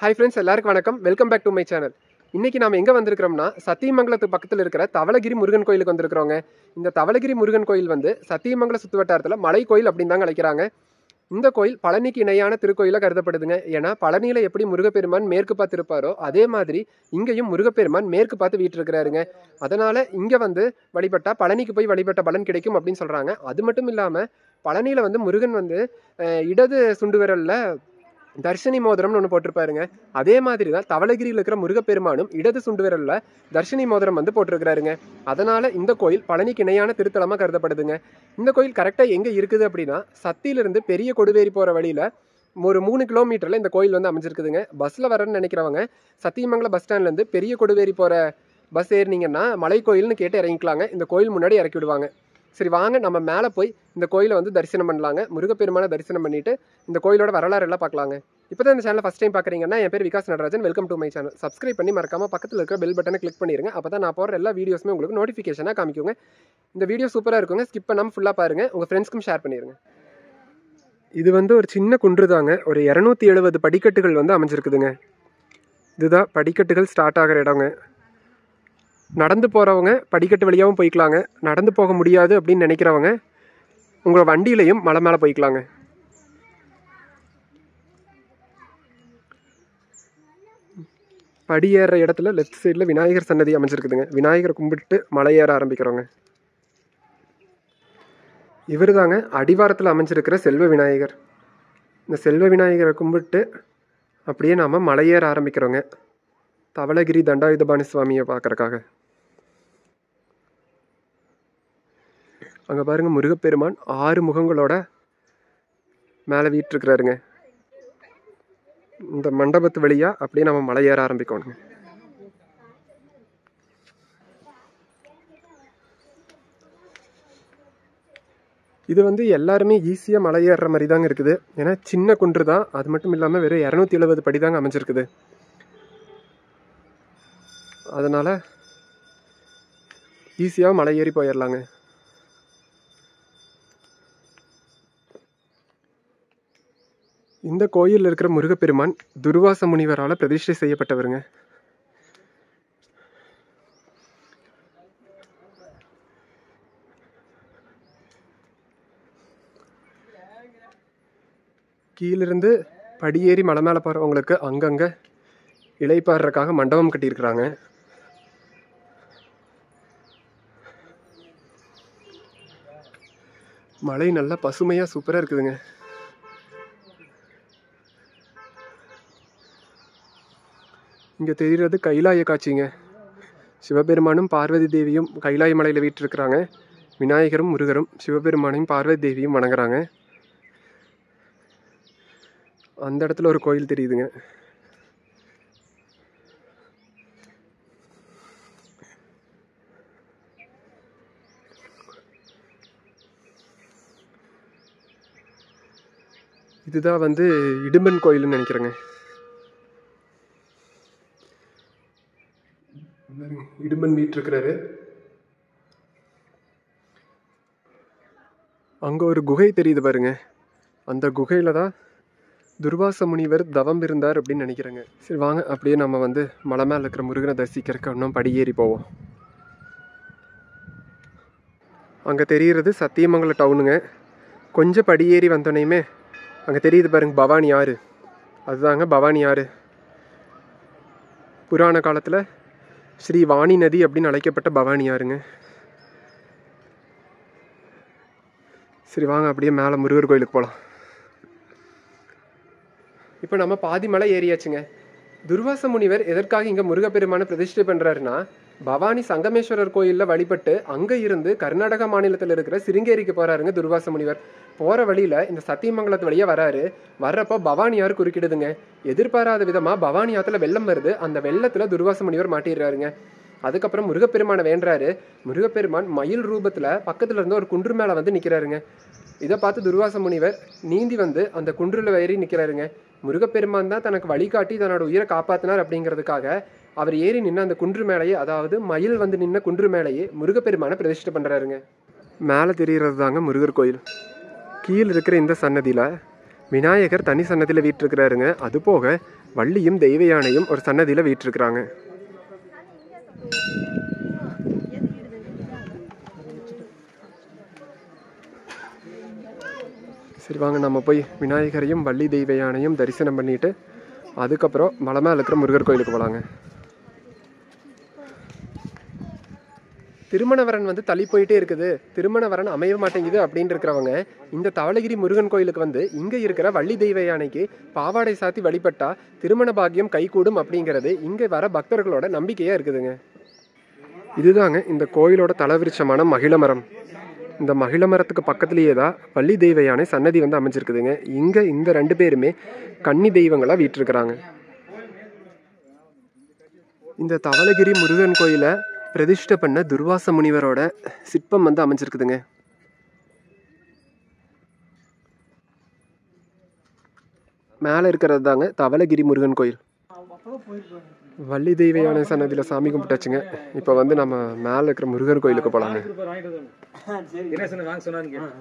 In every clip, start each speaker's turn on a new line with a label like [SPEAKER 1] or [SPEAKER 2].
[SPEAKER 1] Hi friends எல்லாருக்கும் வணக்கம் welcome back to my channel இன்னைக்கு நாம எங்க வந்திருக்கிறோம்னா சத்தியமங்கலத்து பக்கத்தில் இருக்கிற தவளகிரி முருகன் கோயிலுக்கு வந்திருக்கிறோங்க இந்த தவளகிரி முருகன் கோயில் வந்து சத்தியமங்கல சுத்து வட்டாரத்தில் மலை கோயில் அப்படின்னு தாங்க அழைக்கிறாங்க இந்த கோயில் பழனிக்கு இணையான திருக்கோயிலாக கருதப்படுதுங்க ஏன்னா பழனியில எப்படி முருகப்பெருமான் மேற்கு பார்த்து இருப்பாரோ அதே மாதிரி இங்கேயும் முருகப்பெருமான் மேற்கு பார்த்து வீற்றிருக்கிறாருங்க அதனால இங்க வந்து வழிபட்டா பழனிக்கு போய் வழிபட்ட பலன் கிடைக்கும் அப்படின்னு சொல்றாங்க அது மட்டும் இல்லாம பழனியில வந்து முருகன் வந்து அஹ், இடது சுண்டு விரல்ல தர்ஷினி மோதிரம்னு ஒன்று போட்டிருப்பாருங்க அதே மாதிரி தான் தவளகிரியில் இருக்கிற முருகப்பெருமானும் இடது சுண்டு விரல்ல தர்ஷினி மோதிரம் வந்து போட்டிருக்கிறாருங்க அதனால இந்த கோயில் பழனிக்கு இணையான திருத்தலமாக கருதப்படுதுங்க இந்த கோயில் கரெக்டாக எங்கே இருக்குது அப்படின்னா சத்தியிலிருந்து பெரிய கொடுவேரி போகிற வழியில் ஒரு மூணு கிலோமீட்டரில் இந்த கோயில் வந்து அமைஞ்சிருக்குதுங்க பஸ்ஸில் வரேன்னு நினைக்கிறவங்க சத்தியமங்கலம் பஸ் ஸ்டாண்ட்லேருந்து பெரிய கொடுவேரி போகிற பஸ் ஏறினீங்கன்னா மலை கோயில்னு கேட்டு இறங்கிக்கலாங்க இந்த கோயில் முன்னாடி இறக்கி விடுவாங்க சரி வாங்க நம்ம மேலே போய் இந்த கோயிலை வந்து தரிசனம் பண்ணலாங்க முருகப்பெருமானை தரிசனம் பண்ணிட்டு இந்த கோயிலோட வரலாறு எல்லாம் பார்க்கலாங்க இப்போ தான் இந்த சேனலை ஃபஸ்ட் டைம் பார்க்குறீங்கன்னா என் பேர் Vikas Natarajan welcome to my channel subscribe பண்ணி மறக்காம பக்கத்தில் இருக்கிற பெல் பட்டனை கிளிக் பண்ணிருங்க அப்போ தான் நான் போகிற எல்லா வீடியோஸுமே உங்களுக்கு நோட்டிஃபிகேஷனாக காமிக்குங்க இந்த வீடியோ சூப்பராக இருக்குங்க ஸ்கிப் பண்ணாமல் ஃபுல்லாக பாருங்கள் உங்கள் ஃப்ரெண்ட்ஸ்க்கும் ஷேர் பண்ணிடுங்க இது வந்து ஒரு சின்ன குன்று தாங்க ஒரு இரநூத்தி எழுபது படிக்கட்டுகள் வந்து அமைஞ்சிருக்குதுங்க இதுதான் படிக்கட்டுகள் ஸ்டார்ட் ஆகிற இடங்க நடந்து போகிறவங்க படிக்கட்டு வழியாகவும் போய்க்கலாங்க நடந்து போக முடியாது அப்படின்னு நினைக்கிறவங்க உங்கள் வண்டியிலையும் மலை மேலே போய்க்கலாங்க படி ஏறுற இடத்துல லெஃப்ட் சைடில் விநாயகர் சன்னதி அமைஞ்சிருக்குதுங்க விநாயகரை கும்பிட்டு மலை ஏற ஆரம்பிக்கிறோங்க இவர் தாங்க அடிவாரத்தில் அமைஞ்சிருக்கிற செல்வ விநாயகர் இந்த செல்வ விநாயகரை கும்பிட்டு அப்படியே நாம் மலையேற ஆரம்பிக்கிறோங்க தவளகிரி தண்டாயுதபாணி சுவாமியை பார்க்கறக்காக அங்கே பாருங்க முருகப்பெருமான் ஆறு முகங்களோட மேலே வீட்டிருக்கிறாருங்க இந்த மண்டபத்து வழியாக அப்படியே நம்ம மலை ஏற ஆரம்பிக்கணுங்க இது வந்து எல்லாருமே ஈஸியாக மலை ஏறுற மாதிரி தாங்க இருக்குது ஏன்னா சின்ன குன்று தான் அது மட்டும் இல்லாமல் வெறும் இரநூத்தி எழுபது படி தாங்க அமைஞ்சிருக்குது அதனால் ஈஸியாக மலை ஏறி போயிடலாங்க இந்த கோயிலில் இருக்கிற முருகப்பெருமான் துர்வாச முனிவரால் பிரதிஷ்டை செய்யப்பட்டவருங்க கீழிருந்து படியேறி மலை மேலே போகிறவங்களுக்கு அங்கங்கே இலைப்பாடுறதுக்காக மண்டபம் கட்டியிருக்கிறாங்க மலை நல்லா பசுமையாக சூப்பராக இருக்குதுங்க இங்கே தெரிகிறது கைலாய காட்சிங்க சிவபெருமானும் பார்வதி தேவியும் கைலாய மலையில் வீற்றிருக்கிறாங்க விநாயகரும் முருகரும் சிவபெருமானையும் பார்வதி தேவியும் வணங்குறாங்க அந்த இடத்துல ஒரு கோயில் தெரியுதுங்க இதுதான் வந்து இடும்பன் கோயில்னு நினைக்கிறேங்க பாருங்க, இடும்பன் வீட்டிருக்கிறாரு அங்கே ஒரு குகை தெரியுது பாருங்க அந்த குகையில் தான் துர்வாச முனிவர் தவம் இருந்தார் அப்படின்னு நினைக்கிறேங்க சரி வாங்க அப்படியே நம்ம வந்து மலை மேலே இருக்கிற முருகனை தரிசிக்கிறதுக்கு இன்னும் படியேறி போவோம் அங்கே தெரிகிறது சத்தியமங்கலம் டவுனுங்க கொஞ்சம் படியேறி வந்தோடனேயுமே அங்கே தெரியுது பாருங்க பவானி ஆறு அதுதாங்க பவானி ஆறு புராண காலத்தில் ஸ்ரீ வாணி நதி அப்படின்னு அழைக்கப்பட்ட பவானி ஆறுங்க சரி வாங்க அப்படியே மேலே முருகர் கோயிலுக்கு போகலாம் இப்போ நம்ம பாதி மலை ஏறியாச்சுங்க துர்வாச முனிவர் எதற்காக இங்கே முருகப்பெருமான பிரதிஷ்டை பண்ணுறாருன்னா பவானி சங்கமேஸ்வரர் கோயிலில் வழிபட்டு அங்கே இருந்து கர்நாடகா மாநிலத்தில் இருக்கிற சிருங்கேரிக்கு போகிறாருங்க துர்வாச முனிவர் போகிற வழியில் இந்த சத்தியமங்கலத்து வழியாக வராரு வர்றப்போ பவானி ஆறு குறுக்கிடுதுங்க எதிர்பாராத விதமாக பவானி ஆற்றுல வெள்ளம் வருது அந்த வெள்ளத்தில் துர்வாச முனிவர் மாட்டிடுறாருங்க அதுக்கப்புறம் முருகப்பெருமானை வேண்டுறாரு முருகப்பெருமான் மயில் ரூபத்தில் பக்கத்தில் இருந்து ஒரு குன்று மேலே வந்து நிற்கிறாருங்க இதை பார்த்து துர்வாச முனிவர் நீந்தி வந்து அந்த குன்றில் ஏறி நிற்கிறாருங்க முருகப்பெருமான் தான் தனக்கு வழிகாட்டி தன்னோட உயிரை காப்பாத்தினார் அப்படிங்கிறதுக்காக அவர் ஏறி நின்று அந்த குன்று மேலேயே அதாவது மயில் வந்து நின்ன குன்று மேலேயே முருகப்பெருமானை பிரதிஷ்டை பண்ணுறாருங்க மேலே தெரிகிறது தாங்க முருகர் கோயில் கீழே இருக்கிற இந்த சன்னதியில் விநாயகர் தனி சன்னதியில் வீற்றிருக்கிறாருங்க அது போக வள்ளியும் தெய்வ யானையும் ஒரு சன்னதியில் வீற்றிருக்கிறாங்க சரி வாங்க நம்ம போய் விநாயகரையும் வள்ளி தெய்வ யானையும் தரிசனம் பண்ணிட்டு அதுக்கப்புறம் மலை மேல இருக்கிற முருகர் கோயிலுக்கு போகலாங்க திருமணவரன் வந்து தள்ளி போயிட்டே இருக்குது திருமணவரன் அமைய மாட்டேங்குது அப்படின்னு இருக்கிறவங்க இந்த தவளகிரி முருகன் கோயிலுக்கு வந்து இங்கே இருக்கிற வள்ளி தெய்வ யானைக்கு பாவாடை சாத்தி வழிபட்டா திருமண பாக்கியம் கைகூடும் அப்படிங்கிறது இங்கே வர பக்தர்களோட நம்பிக்கையாக இருக்குதுங்க இதுதாங்க இந்த கோயிலோட தலவிருட்சமான மகிழ மரம் இந்த மகிழ மரத்துக்கு பக்கத்துலேயே தான் வள்ளி தெய்வ யானை சன்னதி வந்து அமைஞ்சிருக்குதுங்க இங்கே இந்த ரெண்டு பேருமே கன்னி தெய்வங்களாக வீற்றிருக்கிறாங்க இந்த தவளகிரி முருகன் கோயிலை பிரதிஷ்டை பண்ண துர்வாச முனிவரோட சிற்பம் வந்து அமைஞ்சிருக்குதுங்க மேலே இருக்கிறது தாங்க தவளகிரி முருகன் கோயில் வள்ளி தெய்வ யானை சன்னதியில் சாமி கும்பிட்டாச்சுங்க இப்போ வந்து நம்ம மேலே இருக்கிற முருகன் கோயிலுக்கு போகலாங்க
[SPEAKER 2] என்ன சொன்ன வாங்க சொன்னான்னு கேட்டேன்.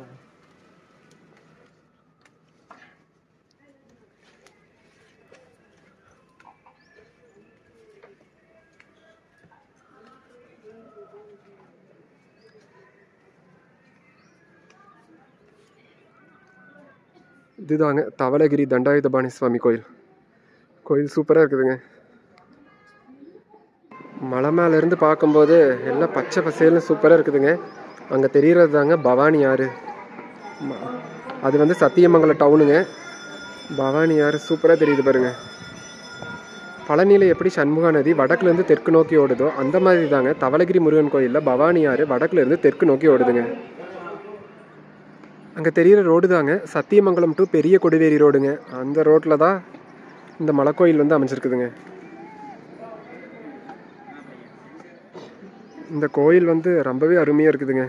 [SPEAKER 1] இதுதாங்க தவளகிரி தண்டாயுதபாணி சுவாமி கோயில் கோயில் சூப்பராக இருக்குதுங்க மலை மேல இருந்து பார்க்கும்போது எல்லாம் பச்சை பசேல்னு சூப்பராக இருக்குதுங்க அங்கே தெரிகிறது தாங்க பவானி ஆறு ம- அது வந்து சத்தியமங்கலம் டவுனுங்க பவானி ஆறு சூப்பராக தெரியுது பாருங்க பழனியில் எப்படி சண்முகா நதி வடக்குலேருந்து தெற்கு நோக்கி ஓடுதோ அந்த மாதிரி தாங்க தவளகிரி முருகன் கோயிலில் பவானி ஆறு வடக்குலேருந்து தெற்கு நோக்கி ஓடுதுங்க அங்கே தெரிகிற ரோடு தாங்க சத்தியமங்கலம் டு பெரிய கொடிவேரி ரோடுங்க அந்த ரோட்டில் தான் இந்த மலைக்கோயில் வந்து அமைஞ்சிருக்குதுங்க இந்த கோயில் வந்து ரொம்பவே அருமையாக இருக்குதுங்க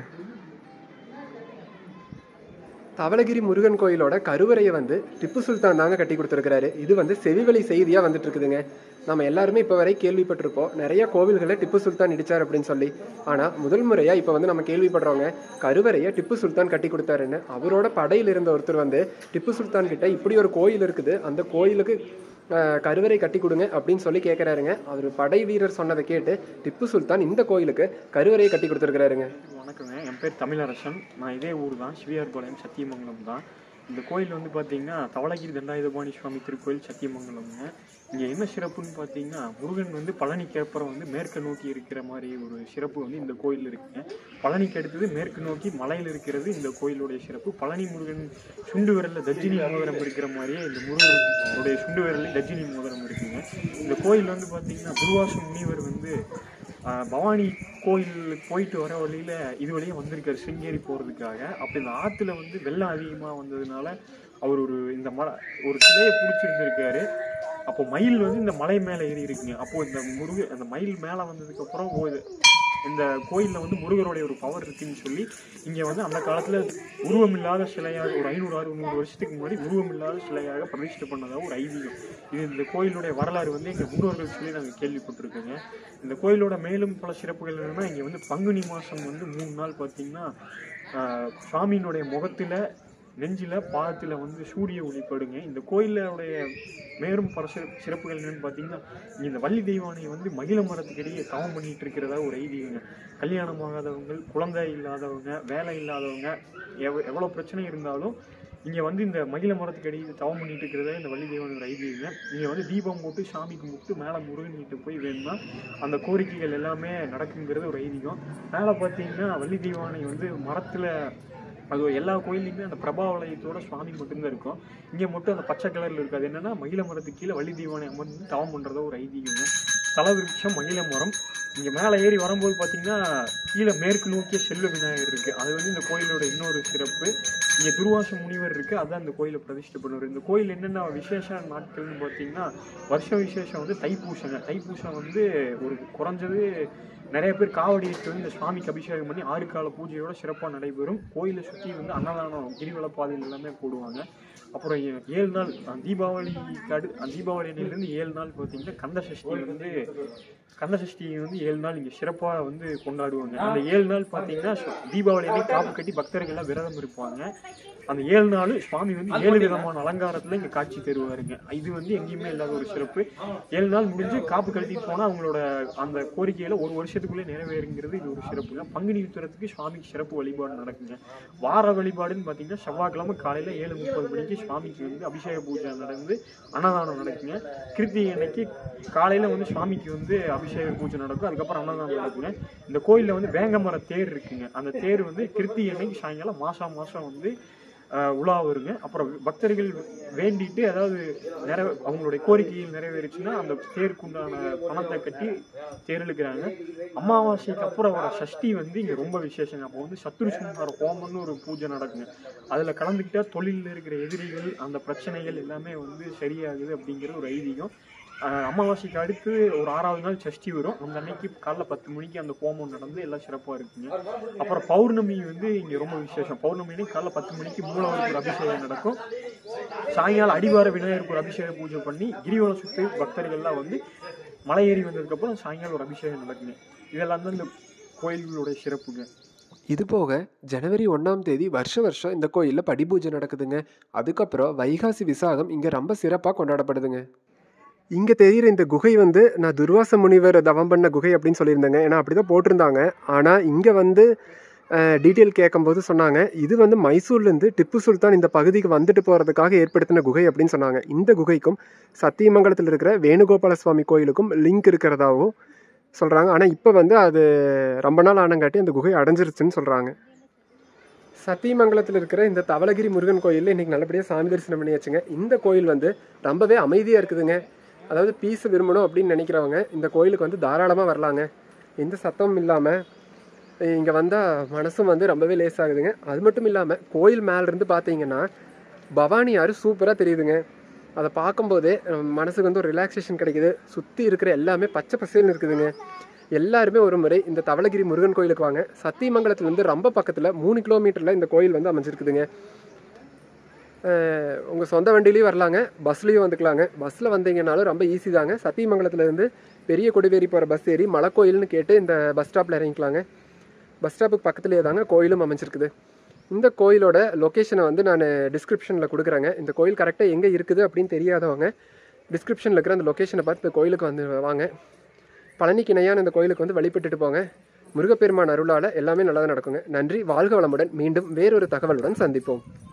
[SPEAKER 1] தவளகிரி முருகன் கோயிலோட கருவறையை வந்து திப்பு சுல்தான் தாங்க கட்டி கொடுத்துருக்கிறாரு இது வந்து செவிவழி செய்தியாக வந்துட்டு இருக்குதுங்க நம்ம எல்லாருமே இப்போ வரை கேள்விப்பட்டிருப்போம் நிறைய கோவில்களை திப்பு சுல்தான் இடிச்சார் அப்படின்னு சொல்லி ஆனால் முதல் முறையாக இப்போ வந்து நம்ம கேள்விப்படுறவங்க கருவறையை திப்பு சுல்தான் கட்டி கொடுத்தாருன்னு அவரோட படையில் இருந்த ஒருத்தர் வந்து திப்பு சுல்தான் கிட்ட இப்படி ஒரு கோயில் இருக்குது அந்த கோயிலுக்கு அஹ், கருவறை கட்டி கொடுங்க அப்படின்னு சொல்லி கேட்குறாருங்க அவர் படை வீரர் சொன்னதை கேட்டு திப்பு சுல்தான் இந்த கோயிலுக்கு கருவறையை கட்டி கொடுத்துருக்கிறாருங்க
[SPEAKER 2] வணக்கங்க என் பேர் தமிழரசன் நான் இதே ஊர் தான் சிவியார்பாளையம் சத்தியமங்கலம் தான் இந்த கோயில் வந்து பார்த்தீங்கன்னா தவளகிரி தண்டாயுதபாணி சுவாமி திருக்கோயில் சத்தியமங்கலம்ங்க இங்கே என்ன சிறப்புன்னு பார்த்தீங்கன்னா முருகன் வந்து பழனிக்கு அப்புறம் வந்து மேற்கு நோக்கி இருக்கிற மாதிரி ஒரு சிறப்பு வந்து இந்த கோயில் இருக்குங்க பழனிக்கு அடுத்தது மேற்கு நோக்கி மலையில் இருக்கிறது இந்த கோயிலுடைய சிறப்பு பழனி முருகன் சுண்டு விரல்ல தஜினி மோதிரம் இருக்கிற மாதிரியே இந்த முருகனுடைய சுண்டு விரலில் தஜினி மோதிரம் இருக்குங்க இந்த கோயில் வந்து பார்த்தீங்கன்னா குருவாச முனிவர் வந்து ஆஹ் பவானி கோயிலுக்கு போயிட்டு வர வழியில இது வழியா வந்திருக்காரு சிங்கேரி போறதுக்காக அப்ப இந்த ஆத்துல வந்து வெள்ளம் அதிகமா வந்ததுனால அவர் ஒரு இந்த மலை ஒரு சிலையை பிடிச்சிருந்திருக்காரு அப்போ மயில் வந்து இந்த மலை மேல ஏறி இருக்குங்க அப்போ இந்த முருக அந்த மயில் மேல வந்ததுக்கு அப்புறம் ஓ, இது- இந்த கோயில்ல வந்து முருகருடைய ஒரு பவர் இருக்குன்னு சொல்லி இங்க வந்து அந்த காலத்துல உருவமில்லாத சிலையாக ஒரு ஐநூறு அறுநூறு வருஷத்துக்கு முன்னாடி உருவமில்லாத சிலையாக பிரதிஷ்டை பண்ணதாக ஒரு ஐதீகம் இது இந்த கோயிலுடைய வரலாறு வந்து எங்க முன்னோர்கள் சொல்லி நாங்கள் கேள்விப்பட்டிருக்கோங்க இந்த கோயிலோட மேலும் பல சிறப்புகள் என்னன்னா இங்க வந்து பங்குனி மாசம் வந்து மூணு நாள் பார்த்தீங்கன்னா ஆஹ், சுவாமியினுடைய முகத்துல நெஞ்சில பாதத்துல வந்து சூரிய ஒளிப்படுங்க இந்த கோயிலுடைய மேலும் பல சிறப்பு சிறப்புகள் என்னன்னு பார்த்தீங்கன்னா இங்க இந்த வள்ளி தெய்வானை வந்து மகிழ மரத்துக்கு இடையே தவம் பண்ணிட்டு இருக்கிறதா ஒரு ஐதீகங்க கல்யாணமாகாதவங்க குழந்தை இல்லாதவங்க வேலை இல்லாதவங்க எவ் எவ்வளோ பிரச்சனை இருந்தாலும் இங்க வந்து இந்த மகிழ மரத்துக்கு அடியில் தவம் பண்ணிட்டு இருக்கிறதா இந்த வள்ளி தெய்வான ஒரு ஐதீகங்க இங்க வந்து தீபம் போட்டு சாமி கும்பிட்டு மேலே முருகன் கிட்ட போய் வேணும்னா அந்த கோரிக்கைகள் எல்லாமே நடக்குங்கிறது ஒரு ஐதீகம் மேலே பார்த்தீங்கன்னா வள்ளி தெய்வானை வந்து மரத்துல அது எல்லா கோயில்லையுமே அந்த பிரபாவலயத்தோட சுவாமி மட்டும்தான் இருக்கும் இங்கே மட்டும் அந்த பச்சை கலர்ல இருக்காது என்னன்னா மகிழ மரத்துக்கு கீழே வள்ளி தெய்வானை அமர்ந்து தவம் பண்றதா ஒரு ஐதீகங்க தலவிருட்சம் மகிழ மரம் இங்க மேலே ஏறி வரும்போது பார்த்தீங்கன்னா கீழே மேற்கு நோக்கிய செல்வ விநாயகர் இருக்கு அது வந்து இந்த கோயிலோட இன்னொரு சிறப்பு இங்க துர்வாச முனிவர் இருக்கு அதான் இந்த கோயிலை பிரதிஷ்டை பண்ணுவார் இந்த கோயில் என்னென்ன விசேஷ நாட்கள்னு பார்த்தீங்கன்னா வருஷ விசேஷம் வந்து தைப்பூசங்க தைப்பூசம் வந்து ஒரு குறைஞ்சது நிறைய பேர் காவடி எடுத்து வந்து இந்த சுவாமிக்கு அபிஷேகம் பண்ணி ஆறு கால பூஜையோட சிறப்பாக நடைபெறும் கோயிலை சுற்றி வந்து அன்னதானம் கிரிவல பாதையில் எல்லாமே போடுவாங்க அப்புறம் ஏ- ஏழு நாள் அஹ், தீபாவளிக்கு அடு அஹ், தீபாவளி அன்னையிலேருந்து ஏழு நாள் பார்த்தீங்கன்னா கந்த சஷ்டி வந்து கந்த சஷ்டி வந்து ஏழு நாள் இங்கே சிறப்பாக வந்து கொண்டாடுவாங்க அந்த ஏழு நாள் பார்த்தீங்கன்னா சு- தீபாவளி அன்னைக்கு காப்பு கட்டி பக்தர்கள் எல்லாம் விரதம் இருப்பாங்க அந்த ஏழு நாள் சுவாமி வந்து ஏழு விதமான அலங்காரத்துல இங்க காட்சி தருவாருங்க இது வந்து எங்கேயுமே இல்லாத ஒரு சிறப்பு ஏழு நாள் முடிஞ்சு காப்பு கழட்டிட்டு போனா அவங்களோட அந்த கோரிக்கையில ஒரு வருஷத்துக்குள்ளே நிறைவேறுங்கிறது இது ஒரு சிறப்புங்க பங்குனி உத்திரத்துக்கு சுவாமிக்கு சிறப்பு வழிபாடு நடக்குங்க வார வழிபாடுன்னு பாத்தீங்கன்னா செவ்வாய்க்கிழமை காலையில ஏழு முப்பது மணிக்கு சுவாமிக்கு வந்து அபிஷேக பூஜை நடந்து அன்னதானம் நடக்குங்க கிருத்திகை அன்னைக்கு காலையில வந்து சுவாமிக்கு வந்து அபிஷேக பூஜை நடக்கும் அதுக்கப்புறம் அன்னதானம் நடக்குங்க இந்த கோயில்ல வந்து வேங்கமர தேர் இருக்குங்க அந்த தேர் வந்து கிருத்திகை அன்னைக்கு சாயங்காலம் மாசம் மாசம் வந்து ஆஹ், உலா வருங்க அப்புறம் பக்தர்கள் வேண்டிட்டு அதாவது நிறைவே அவங்களுடைய கோரிக்கைகள் நிறைவேறுச்சுன்னா அந்த தேருக்குண்டான பணத்தை கட்டி தேர் இழுக்கிறாங்க அமாவாசைக்கு அப்புறம் வர சஷ்டி வந்து இங்க ரொம்ப விசேஷங்க அப்போ வந்து சத்ரு சம்ஹார ஹோமம்னு ஒரு பூஜை நடக்குங்க அதுல கலந்துக்கிட்டா தொழிலில் இருக்கிற எதிரிகள் அந்த பிரச்சனைகள் எல்லாமே வந்து சரியாகுது அப்படிங்கிற ஒரு ஐதீகம் ஆஹ் அமாவாசைக்கு அடுத்து ஒரு ஆறாவது நாள் சஷ்டி வரும் அந்த அன்னைக்கு காலைல பத்து மணிக்கு அந்த ஹோமம் நடந்து எல்லாம் சிறப்பாக இருக்குங்க அப்புறம் பௌர்ணமி வந்து இங்கே ரொம்ப விசேஷம் பௌர்ணமி அன்னைக்கு காலைல பத்து மணிக்கு மூலவருக்கு ஒரு அபிஷேகம் நடக்கும் சாயங்காலம் அடிவார விநாயகருக்கு ஒரு அபிஷேக பூஜை பண்ணி கிரிவலம் சுற்றி பக்தர்கள்லாம் வந்து மலை ஏறி வந்ததுக்கப்புறம் சாயங்காலம் ஒரு அபிஷேகம் நடக்குங்க இதெல்லாம் தான் இந்த கோயில்களுடைய சிறப்புங்க
[SPEAKER 1] இது போக ஜனவரி ஒன்றாம் தேதி வருஷ வருஷம் இந்த கோயிலில் படிபூஜை நடக்குதுங்க அதுக்கப்புறம் வைகாசி விசாகம் இங்கே ரொம்ப சிறப்பாக கொண்டாடப்படுதுங்க இங்கே தெரிகிற இந்த குகை வந்து நான் துர்வாச முனிவர் தவம் பண்ண குகை அப்படின்னு சொல்லியிருந்தேங்க ஏன்னா அப்படி தான் போட்டிருந்தாங்க ஆனால் இங்கே வந்து டீட்டெயில் கேட்கும்போது சொன்னாங்க இது வந்து மைசூர்லேருந்து டிப்பு சுல்தான் இந்த பகுதிக்கு வந்துட்டு போகிறதுக்காக ஏற்படுத்தின குகை அப்படின்னு சொன்னாங்க இந்த குகைக்கும் சத்தியமங்கலத்தில் இருக்கிற வேணுகோபால சுவாமி கோயிலுக்கும் லிங்க் இருக்கிறதாகவும் சொல்கிறாங்க ஆனால் இப்போ வந்து அது ரொம்ப நாள் ஆனங்காட்டி அந்த குகை அடைஞ்சிருச்சுன்னு சொல்கிறாங்க சத்தியமங்கலத்தில் இருக்கிற இந்த தவளகிரி முருகன் கோயிலில் இன்றைக்கி நல்லபடியாக சாமி தரிசனம் பண்ணியாச்சுங்க இந்த கோயில் வந்து ரொம்பவே அமைதியாக இருக்குதுங்க அதாவது பீஸ் விரும்பணும் அப்படின்னு நினைக்கிறவங்க இந்த கோயிலுக்கு வந்து தாராளமாக வரலாங்க எந்த சத்தமும் இல்லாமல் இங்கே வந்தால் மனசும் வந்து ரொம்பவே லேசாகுதுங்க அது மட்டும் இல்லாமல் கோயில் மேலேருந்து பார்த்தீங்கன்னா பவானி ஆறு சூப்பராக தெரியுதுங்க அதை பார்க்கும்போதே அஹ், மனசுக்கு வந்து ஒரு ரிலாக்ஸேஷன் கிடைக்குது சுற்றி இருக்கிற எல்லாமே பச்சை பசேல்னு இருக்குதுங்க எல்லாருமே ஒரு முறை இந்த தவளகிரி முருகன் கோயிலுக்கு வாங்க சத்தியமங்கலத்துலேருந்து ரொம்ப பக்கத்தில் மூணு கிலோமீட்டரில் இந்த கோயில் வந்து அமைஞ்சிருக்குதுங்க உங்கள் சொந்த வண்டியிலையும் வரலாங்க பஸ்லேயும் வந்துக்கலாங்க பஸ்ஸில் வந்தீங்கனாலும் ரொம்ப ஈஸி தாங்க சத்தியமங்கலத்துலேருந்து பெரிய கொடிவேரி போகிற பஸ் ஏறி மலைக்கோயில்னு கேட்டு இந்த பஸ் ஸ்டாப்பில் இறங்கிக்கலாங்க பஸ் ஸ்டாப்புக்கு பக்கத்துலேயே தாங்க கோயிலும் அமைஞ்சிருக்குது இந்த கோயிலோட லொக்கேஷனை வந்து நான் டிஸ்கிரிப்ஷனில் கொடுக்குறேங்க இந்த கோயில் கரெக்டாக எங்கே இருக்குது அப்படின்னு தெரியாதவங்க டிஸ்கிரிப்ஷனில் இருக்கிற அந்த லொக்கேஷனை பார்த்து இந்த கோயிலுக்கு வந்து வாங்க பழனிக்கு இணையான இந்த கோயிலுக்கு வந்து வழிபட்டுட்டு போங்க முருகப்பெருமான் அருளால் எல்லாமே நல்லதாக நடக்குங்க நன்றி வாழ்க வளமுடன் மீண்டும் வேறொரு தகவலுடன் சந்திப்போம்